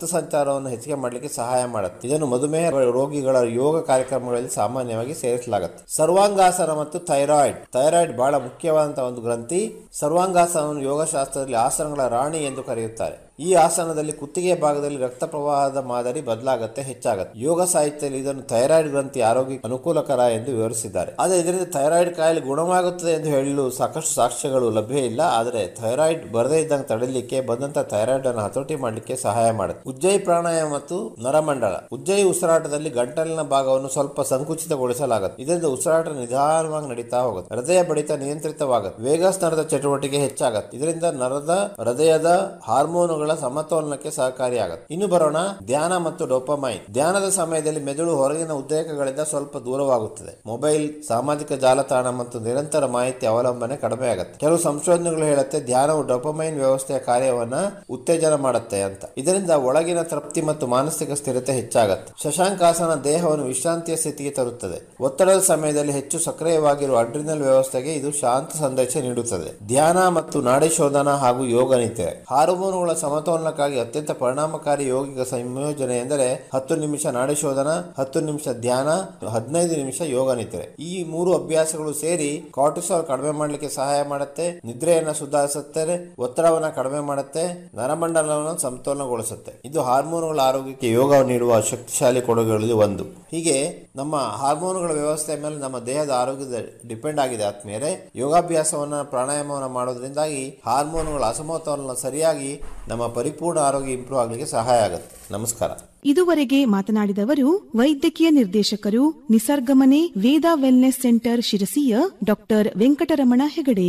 ರಕ್ತ ಸಂಚಾರವನ್ನು ಹೆಚ್ಚಿಗೆ ಮಾಡಲಿಕ್ಕೆ ಸಹಾಯ ಮಾಡುತ್ತೆ ಇದನ್ನು ಮಧುಮೇಹ ರೋಗಿಗಳ ಯೋಗ ಕಾರ್ಯಕ್ರಮಗಳಲ್ಲಿ ಸಾಮಾನ್ಯವಾಗಿ ಸೇರಿಸಲಾಗುತ್ತೆ ಸರ್ವಾಂಗಾಸನ ಮತ್ತು ಥೈರಾಯ್ಡ್ ಥೈರಾಯ್ಡ್ ಬಹಳ ಮುಖ್ಯವಾದಂತಹ ಒಂದು ಗ್ರಂಥಿ ಸರ್ವಾಂಗಾಸನವನ್ನು ಯೋಗಶಾಸ್ತ್ರದಲ್ಲಿ ಆಸನಗಳ ರಾಣಿ ಎಂದು ಕರೆಯುತ್ತಾರೆ ಈ ಆಸನದಲ್ಲಿ ಕುತ್ತಿಗೆ ಭಾಗದಲ್ಲಿ ರಕ್ತ ಪ್ರವಾಹದ ಮಾದರಿ ಬದಲಾಗುತ್ತೆ ಹೆಚ್ಚಾಗುತ್ತೆ ಯೋಗ ಸಾಹಿತ್ಯದಲ್ಲಿ ಇದನ್ನು ಥೈರಾಯ್ಡ್ ಗ್ರಂಥಿ ಆರೋಗ್ಯ ಅನುಕೂಲಕರ ಎಂದು ವಿವರಿಸಿದ್ದಾರೆ ಆದರೆ ಇದರಿಂದ ಥೈರಾಯ್ಡ್ ಕಾಯಿಲೆ ಗುಣವಾಗುತ್ತದೆ ಎಂದು ಹೇಳಲು ಸಾಕಷ್ಟು ಸಾಕ್ಷ್ಯಗಳು ಲಭ್ಯ ಇಲ್ಲ ಆದರೆ ಥೈರಾಯ್ಡ್ ಬರದೇ ಇದ್ದಂಗೆ ತಡೆಯಲಿಕ್ಕೆ ಬಂದಂತ ಥೈರಾಯ್ಡ್ ಅನ್ನು ಹತೋಟಿ ಮಾಡಲಿಕ್ಕೆ ಸಹಾಯ ಮಾಡುತ್ತೆ ಉಜ್ಜಯಿ ಪ್ರಾಣಾಯಾಮ ಮತ್ತು ನರಮಂಡಲ ಉಜ್ಜಯಿ ಉಸಿರಾಟದಲ್ಲಿ ಗಂಟಲಿನ ಭಾಗವನ್ನು ಸ್ವಲ್ಪ ಸಂಕುಚಿತಗೊಳಿಸಲಾಗುತ್ತೆ ಇದರಿಂದ ಉಸಿರಾಟ ನಿಧಾನವಾಗಿ ನಡೀತಾ ಹೋಗುತ್ತೆ ಹೃದಯ ಬಡಿತ ನಿಯಂತ್ರಿತವಾಗುತ್ತೆ ವೇಗಸ್ ನರದ ಚಟುವಟಿಕೆ ಹೆಚ್ಚಾಗುತ್ತೆ ಇದರಿಂದ ನರದ ಹೃದಯದ ಹಾರ್ಮೋನುಗಳ ಸಮತೋಲನಕ್ಕೆ ಸಹಕಾರಿಯಾಗುತ್ತೆ ಇನ್ನು ಬರೋಣ ಧ್ಯಾನ ಮತ್ತು ಡೋಪಮೈನ್ ಧ್ಯಾನದ ಸಮಯದಲ್ಲಿ ಮೆದುಳು ಹೊರಗಿನ ಉದ್ರೇಕಗಳಿಂದ ಸ್ವಲ್ಪ ದೂರವಾಗುತ್ತದೆ ಮೊಬೈಲ್ ಸಾಮಾಜಿಕ ಜಾಲತಾಣ ಮತ್ತು ನಿರಂತರ ಮಾಹಿತಿ ಅವಲಂಬನೆ ಕಡಿಮೆ ಆಗುತ್ತೆ ಕೆಲವು ಸಂಶೋಧನೆಗಳು ಹೇಳುತ್ತೆ ಧ್ಯಾನವು ಡೋಪಮೈನ್ ವ್ಯವಸ್ಥೆಯ ಕಾರ್ಯವನ್ನ ಉತ್ತೇಜನ ಮಾಡುತ್ತೆ ಅಂತ ಇದರಿಂದ ಒಳಗಿನ ತೃಪ್ತಿ ಮತ್ತು ಮಾನಸಿಕ ಸ್ಥಿರತೆ ಹೆಚ್ಚಾಗುತ್ತೆ ಶಶಾಂಕಾಸನ ದೇಹವನ್ನು ವಿಶ್ರಾಂತಿಯ ಸ್ಥಿತಿಗೆ ತರುತ್ತದೆ ಒತ್ತಡದ ಸಮಯದಲ್ಲಿ ಹೆಚ್ಚು ಸಕ್ರಿಯವಾಗಿರುವ ಅಡ್ರಿನಲ್ ವ್ಯವಸ್ಥೆಗೆ ಇದು ಶಾಂತ ಸಂದೇಶ ನೀಡುತ್ತದೆ ಧ್ಯಾನ ಮತ್ತು ನಾಡಿ ಶೋಧನ ಹಾಗೂ ಯೋಗ ನಿತ್ಯ ಹಾರ್ಮೋನುಗಳ ಸಮತೋಲನಕ್ಕಾಗಿ ಅತ್ಯಂತ ಪರಿಣಾಮಕಾರಿ ಯೋಗಿಕ ಸಂಯೋಜನೆ ಎಂದರೆ ಹತ್ತು ನಿಮಿಷ ನಾಡಿ ಶೋಧನ ಹತ್ತು ನಿಮಿಷ ಧ್ಯಾನ ಹದಿನೈದು ನಿಮಿಷ ಯೋಗ ನಿದ್ರೆ ಈ ಮೂರು ಅಭ್ಯಾಸಗಳು ಸೇರಿ ಕಾರ್ಟಿಸಾಲ್ ಕಡಿಮೆ ಮಾಡಲಿಕ್ಕೆ ಸಹಾಯ ಮಾಡುತ್ತೆ ನಿದ್ರೆಯನ್ನ ಸುಧಾರಿಸುತ್ತದೆ ಒತ್ತಡವನ್ನ ಕಡಿಮೆ ಮಾಡುತ್ತೆ ನರಮಂಡಲವನ್ನು ಸಮತೋಲನಗೊಳಿಸುತ್ತೆ ಇದು ಹಾರ್ಮೋನುಗಳ ಆರೋಗ್ಯಕ್ಕೆ ಯೋಗ ನೀಡುವ ಶಕ್ತಿಶಾಲಿ ಕೊಡುಗೆಗಳಲ್ಲಿ ಒಂದು ಹೀಗೆ ನಮ್ಮ ಹಾರ್ಮೋನುಗಳ ವ್ಯವಸ್ಥೆ ಮೇಲೆ ನಮ್ಮ ದೇಹದ ಆರೋಗ್ಯದ ಡಿಪೆಂಡ್ ಆಗಿದೆ ಆದ್ಮೇಲೆ ಯೋಗಾಭ್ಯಾಸವನ್ನ ಪ್ರಾಣಾಯಾಮವನ್ನ ಮಾಡೋದ್ರಿಂದಾಗಿ ಹಾರ್ಮೋನುಗಳ ಅಸಮತೋಲನ ಸರಿಯಾಗಿ ನಮ್ಮ ಪರಿಪೂರ್ಣ ಆರೋಗ್ಯ ಇಂಪ್ರೂವ್ ಆಗಲಿಕ್ಕೆ ಸಹಾಯ ಆಗುತ್ತೆ ನಮಸ್ಕಾರ ಇದುವರೆಗೆ ಮಾತನಾಡಿದವರು ವೈದ್ಯಕೀಯ ನಿರ್ದೇಶಕರು ನಿಸರ್ಗಮನೆ ವೇದ ವೆಲ್ನೆಸ್ ಸೆಂಟರ್ ಶಿರಸಿಯ ಡಾಕ್ಟರ್ ವೆಂಕಟರಮಣ ಹೆಗಡೆ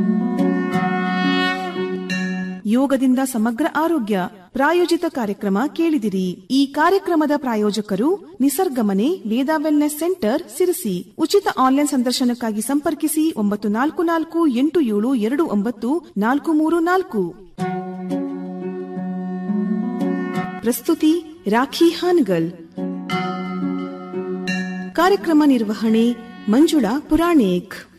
ಯೋಗದಿಂದ ಸಮಗ್ರ ಆರೋಗ್ಯ ಪ್ರಾಯೋಜಿತ ಕಾರ್ಯಕ್ರಮ ಕೇಳಿದಿರಿ ಈ ಕಾರ್ಯಕ್ರಮದ ಪ್ರಾಯೋಜಕರು ನಿಸರ್ಗಮನೆ ವೇದ ವೆಲ್ನೆಸ್ ಸೆಂಟರ್ ಸಿರಸಿ ಉಚಿತ ಆನ್ಲೈನ್ ಸಂದರ್ಶನಕ್ಕಾಗಿ ಸಂಪರ್ಕಿಸಿ ಒಂಬತ್ತು ನಾಲ್ಕು ನಾಲ್ಕು ಎಂಟು ಏಳು ಎರಡು ಒಂಬತ್ತು ನಾಲ್ಕು ಮೂರು ನಾಲ್ಕು ಪ್ರಸ್ತುತಿ ರಾಖಿ ಹಾನಗಲ್ ಕಾರ್ಯಕ್ರಮ ನಿರ್ವಹಣೆ ಮಂಜುಳಾ ಪುರಾಣಿಕ್